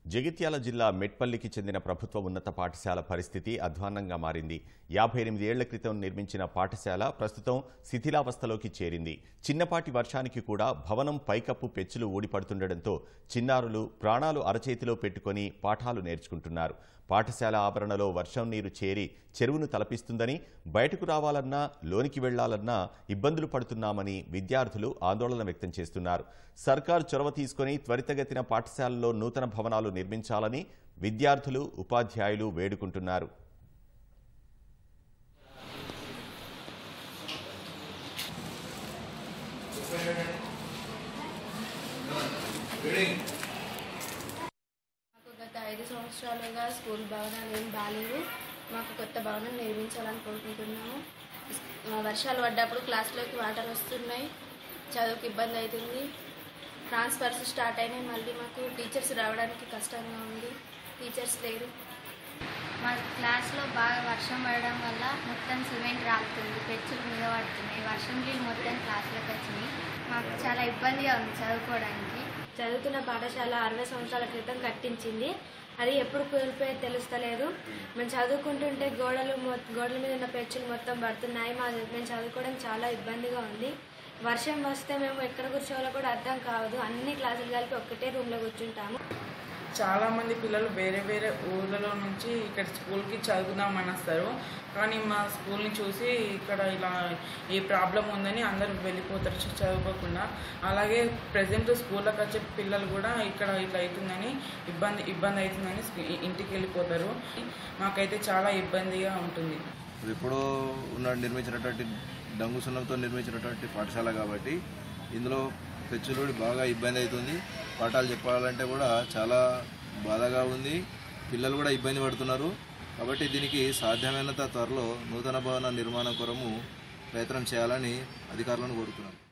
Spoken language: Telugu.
జగిత్యాల జిల్లా మెట్పల్లికి చెందిన ప్రభుత్వ ఉన్నత పాఠశాల పరిస్థితి అధ్వాన్నంగా మారింది యాభై ఎనిమిది ఏళ్ల క్రితం నిర్మించిన పాఠశాల ప్రస్తుతం శిథిలావస్థలోకి చేరింది చిన్నపాటి వర్షానికి కూడా భవనం పైకప్పు పెచ్చులు ఊడిపడుతుండటంతో చిన్నారులు ప్రాణాలు అరచేతిలో పెట్టుకొని పాఠాలు నేర్చుకుంటున్నారు పాఠశాల ఆవరణలో వర్షం నీరు చేరి చెరువును తలపిస్తుందని బయటకు రావాలన్నా లోనికి వెళ్లాలన్నా ఇబ్బందులు పడుతున్నామని విద్యార్థులు ఆందోళన వ్యక్తం చేస్తున్నారు సర్కారు చొరవ తీసుకొని త్వరితగతిన పాఠశాలలో నూతన భవనాలు నిర్మించాలని విద్యార్థులు ఉపాధ్యాయులు వేడుకుంటున్నారు మాకు గత ఐదు సంవత్సరాలుగా స్కూల్ భవనాలు ఏం బాగాలేవు మాకు కొత్త భవనం నిర్మించాలని కోరుకుంటున్నాము ఆ, వర్షాలు పడ్డప్పుడు క్లాస్లోకి వాటర్ వస్తున్నాయి చదువుకి ఇబ్బంది అవుతుంది ట్రాన్స్ఫర్స్ స్టార్ట్ అయినాయి మళ్ళీ మాకు టీచర్స్ రావడానికి కష్టంగా ఉంది టీచర్స్ లేరు మా క్లాస్లో బాగా వర్షం పడడం వల్ల మొత్తం సిమెంట్ రాలుతుంది పెచ్చులు మీద పడుతున్నాయి వర్షం నీళ్ళు మొత్తం క్లాస్లోకి వచ్చినాయి మాకు చాలా ఇబ్బందిగా ఉంది చదువుకోవడానికి చదువుతున్న పాఠశాల అరవై సంవత్సరాల క్రితం కట్టించింది అది ఎప్పుడు కూలిపోయే తెలుస్తలేదు మేము చదువుకుంటుంటే గోడలు మొ- గోడల మీద ఉన్న పెచ్చులు మొత్తం పడుతున్నాయి మా మేము చదువుకోవడం చాలా ఇబ్బందిగా ఉంది వర్షం వస్తే మేము ఎక్కడ కూర్చోవాలో కూడా అర్థం కావదు అన్ని క్లాసులు కలిపి ఒక్కటే రూమ్లో కూర్చుంటాము చాలా మంది పిల్లలు వేరే వేరే ఊర్లలో నుంచి ఇక్కడ స్కూల్కి చదువుదామని వస్తారు కానీ మా స్కూల్ని చూసి ఇక్కడ ఇలా ఈ ప్రాబ్లం ఉందని అందరూ వెళ్ళిపోతారు చ- చదువుకోకుండా అలాగే ప్రజెంట్ స్కూల్లోకి వచ్చే పిల్లలు కూడా ఇక్కడ ఇట్లా అవుతుందని ఇబ్బంది ఇబ్బంది అవుతుందని స్కూ- ఇంటికి వెళ్ళిపోతారు మాకైతే చాలా ఇబ్బందిగా ఉంటుంది ఇప్పుడు ఉన్న నిర్మించినటువంటి డంగు సున్నంతో నిర్మించినటువంటి పాఠశాల కాబట్టి ఇందులో పెచ్చులుడి బాగా ఇబ్బంది అవుతుంది పాఠాలు చెప్పాలంటే కూడా చాలా బాధగా ఉంది పిల్లలు కూడా ఇబ్బంది పడుతున్నారు కాబట్టి దీనికి సాధ్యమైనంత త్వరలో నూతన భవన నిర్మాణం కొరము ప్రయత్నం చేయాలని అధికారులను కోరుతున్నాం